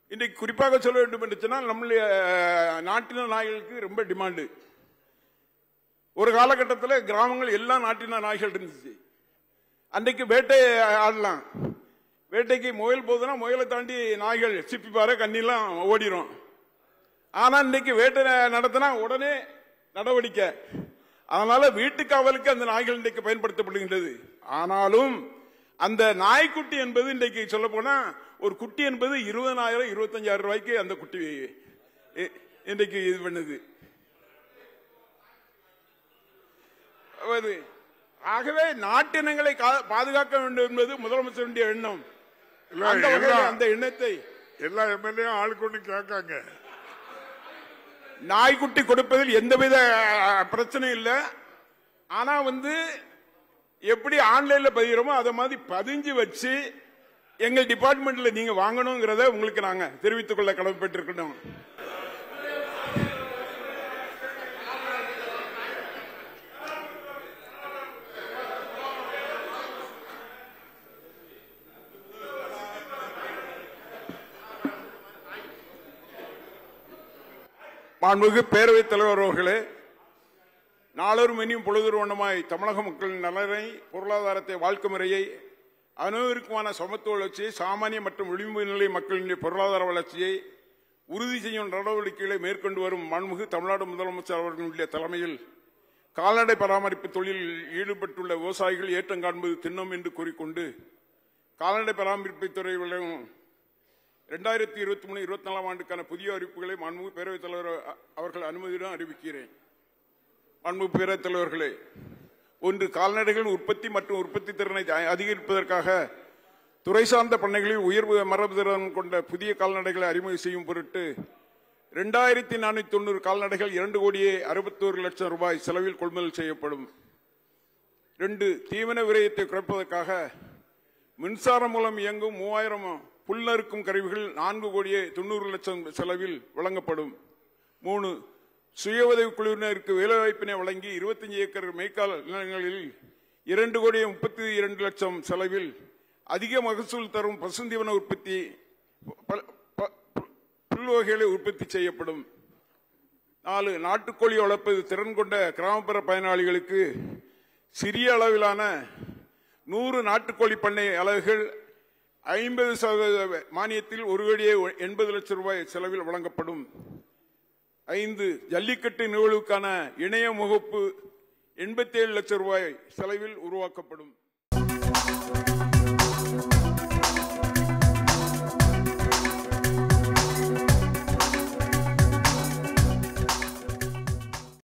இன்றைக்கு குறிப்பாக சொல்ல வேண்டும் என்று சொன்னால் நம்முடைய அஹ், நாட்டின நாய்களுக்கு ரொம்ப டிமாண்டு ஒரு காலகட்டத்தில் கிராமங்கள் எல்லா நாட்டின நாய்கள் இருந்துச்சு அன்றைக்கு வேட்டை ஆடலாம் வேட்டைக்கு முயல் போகுதுன்னா முயலை தாண்டி நாய்கள் சிப்பிப்பாறை கண்ணிலாம் ஓடிரும் ஆனா இன்னைக்கு வேட்டை நடத்தினா உடனே நடவடிக்கை அதனால வீட்டு காவலுக்கு அந்த நாய்கள் இன்றைக்கு பயன்படுத்தப்படுகின்றது ஆனாலும் அந்த நாய்க்குட்டி என்பது இன்றைக்கு சொல்ல போனா ஒரு குட்டி என்பது இருபதனாயிரம் இருபத்தஞ்சாயிரம் ரூபாய்க்கு அந்த குட்டி இ- இன்றைக்கு இது பண்ணுது அது ஆகவே நாட்டினங்களை கா- பாதுகாக்க வேண்டும் என்பது முதலமைச்சருடைய எண்ணம் இல்ல, அந்த வகையில் எல்லா- அந்த எண்ணத்தை எல்லா எம்எல்ஏ ஆளுக்கு ஒண்ணு கேட்காங்க நாய்க்குட்டி கொடுப்பதில் எந்தவித அஹ், பிரச்சனையும் இல்லை ஆனா வந்து எப்படி ஆன்லைன்ல பதிகிறோமோ அதை மாதிரி பதிஞ்சு வச்சு எங்கள் டிபார்ட்மெண்ட்ல நீங்க வாங்கணுங்கிறத உங்களுக்கு நாங்க தெரிவித்துக் கொள்ள கடமைப்பட்டிருக்கணும் மாண்புமிகு பேரவைத் தலைவர் அவர்களே நாளொரு இனியும் பொழுதொரு வண்ணமாய் தமிழக மக்களின் நலனை பொருளாதாரத்தை வாழ்க்கை முறையை அனைவருக்குமான சமத்துவ வளர்ச்சியை சாமானிய மற்றும் விளிம்பு நிலை மக்களின் பொருளாதார வளர்ச்சியை உறுதி செய்யும் நடவடிக்கைகளை மேற்கொண்டு வரும் மாண்புமிகு தமிழ்நாடு முதலமைச்சர் அவர்களுடைய தலைமையில் கால்நடை பராமரிப்பு தொழிலில் ஈடுபட்டுள்ள விவசாயிகள் ஏற்றம் காண்பது திண்ணம் என்று கூறிக்கொண்டு கால்நடை பராமரிப்பு துறை வழங்கும் இரண்டாயிரத்தி இருபத்தி மூணு இருபத்தி நாலாம் ஆண்டுக்கான புதிய அறிவிப்புகளை மாண்புமிகு பேரவைத் தலைவர் அ- அவர்கள் அனுமதியுடன் அறிவிக்கிறேன் மாண்புமிகு பேரவைத் தலைவர்களே ஒன்று கால்நடைகள் உற்பத்தி மற்றும் உற்பத்தி திறனை அ- அதிகரிப்பதற்காக துறை சார்ந்த பண்ணைகளில் உயர்வு மரபுதிறன் கொண்ட புதிய கால்நடைகளை அறிமுகம் செய்யும் பொருட்டு இரண்டாயிரத்தி நானூத்தி தொண்ணூறு கால்நடைகள் இரண்டு கோடியே அறுபத்தோரு லட்சம் ரூபாய் செலவில் கொள்முதல் செய்யப்படும் ரெண்டு தீவன விரயத்தை குறைப்பதற்காக மின்சாரம் மூலம் இயங்கும் மூவாயிரம் புல்லறுக்கும் கருவிகள் நான்கு கோடியே தொண்ணூறு லட்சம் செலவில் வழங்கப்படும் மூணு சுய உதவி குழுவினருக்கு வேலைவாய்ப்பினை வழங்கி இருபத்தஞ்சு ஏக்கர் மேய்க்கால் நிலங்களில் இரண்டு கோடியே முப்பத்தி இரண்டு லட்சம் செலவில் அதிக மகசூல் தரும் பசுந்தீவன உற்பத்தி ப- ப- புல் வகைகளை உற்பத்தி செய்யப்படும் நாலு நாட்டுக்கோழி வளர்ப்பது திறன் கொண்ட கிராமப்புற பயனாளிகளுக்கு சிறிய அளவிலான நூறு நாட்டுக்கோழி பண்ணை அலகுகள் ஐம்பது சதவீத மானியத்தில் ஒரு கோடியே எண்பது லட்சம் ரூபாய் செலவில் வழங்கப்படும் ஐந்து ஜல்லிக்கட்டு நிகழ்வுக்கான இணைய முகப்பு எண்பத்தி ஏழு லட்சம் ரூபாய் செலவில் உருவாக்கப்படும்